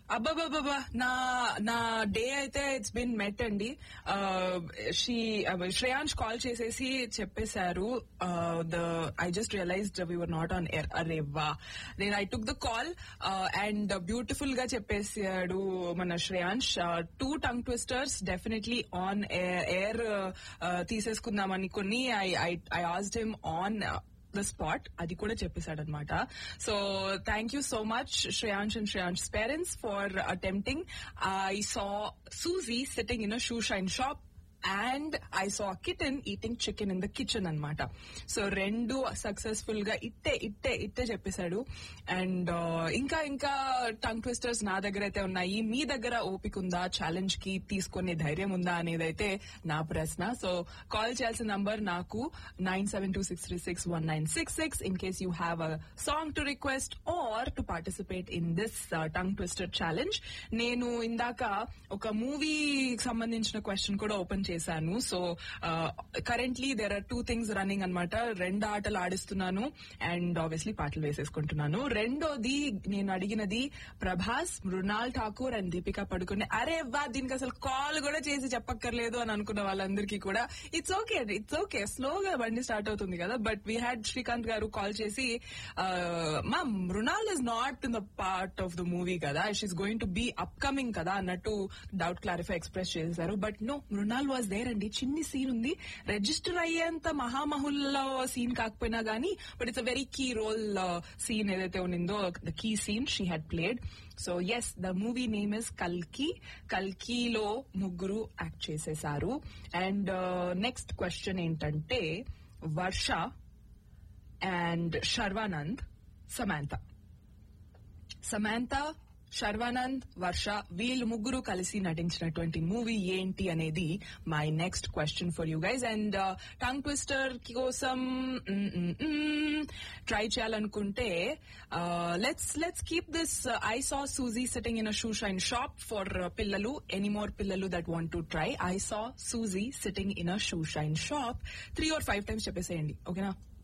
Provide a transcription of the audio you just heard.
అబ్బాబాబా నా నా డే అయితే ఇట్స్ బిన్ మెట్ అండి షీ శ్రేయాంష్ కాల్ చేసేసి చెప్పేశారు the I just realized we were not on air అరే వా నేను I took the call and beautiful గా చెప్పేసాడు మన Shreyansh two tongue twisters definitely on air తీసేసుకుందాం అనుకుని I I asked him on the spot అది కూడా చెప్పేశాడు అనమాట so thank you so much Shreyansh and Shreyansh parents for attempting I saw Suzie sitting in a shoe shine shop and I saw kitten eating chicken in the kitchen అనమాట so రెండు successful గా ఇట్టే ఇట్టే ఇట్టే చెప్పేశాడు అండ్ ఇంకా ఇంకా టంగ్ ట్విస్టర్స్ నా దగ్గర అయితే ఉన్నాయి మీ దగ్గర ఓపిక ఉందా ఛాలెంజ్ కి తీసుకునే ధైర్యం ఉందా అనేది అయితే నా ప్రశ్న సో కాల్ చేయాల్సిన నంబర్ నాకు nine seven two six three six one nine six six in case you have a song to request or to participate in this tongue twister challenge నేను ఇందాక ఒక మూవీకి సంబంధించిన క్వశ్చన్ కూడా ఓపెన్ చేశాను so currently there are two things running అనమాట రెండు ఆటలు ఆడిస్తున్నాను అండ్ ఆబ్వియస్లీ పాటలు వేసేసుకుంటున్నాను రెండోది నేను అడిగినది ప్రభాస్ మృణాల్ ఠాకూర్ అండ్ దీపికా పడుకునే అరే వా దీనికి అసలు కాల్ కూడా చేసి చెప్పక్కర్లేదు అని అనుకున్న వాళ్ళందరికీ కూడా ఇట్స్ ఓకే ఇట్స్ ఓకే స్లోగా బండి స్టార్ట్ అవుతుంది కదా బట్ వీ హ్యాడ్ శ్రీకాంత్ గారు కాల్ చేసి మా Mrunal is not in the part of the movie కదా she's going to be upcoming కదా అన్నట్టు డౌట్ క్లారిఫై ఎక్స్ప్రెస్ చేశారు but no Mrunal was there అండి చిన్ని సీన్ ఉంది రిజిస్టర్ అయ్యేంత మహామహుల్లో సీన్ కాకపోయినా గానీ but it's a very key role scene ఏదైతే ఉన్నిందో the key scene she had played so yes the movie name is కల్కి కల్కీలో ముగ్గురు యాక్ట్ చేసేశారు అండ్ నెక్స్ట్ క్వశ్చన్ ఏంటంటే వర్ష అండ్ శర్వానంద్ సమాంత సమాంత శర్వానంద్ వర్ష వీళ్ళు ముగ్గురు కలిసి నటించినటువంటి మూవీ ఏంటి అనేది my next question for you guys and tongue twister కోసం ట్రై చేయాలనుకుంటే let's let's keep this I saw Suzie sitting in a shoe shine shop for పిల్లలు ఎనీ మోర్ పిల్లలు that want to try I saw Suzie sitting in a shoe shine shop three or five times చెప్పేసేయండి ఓకేనా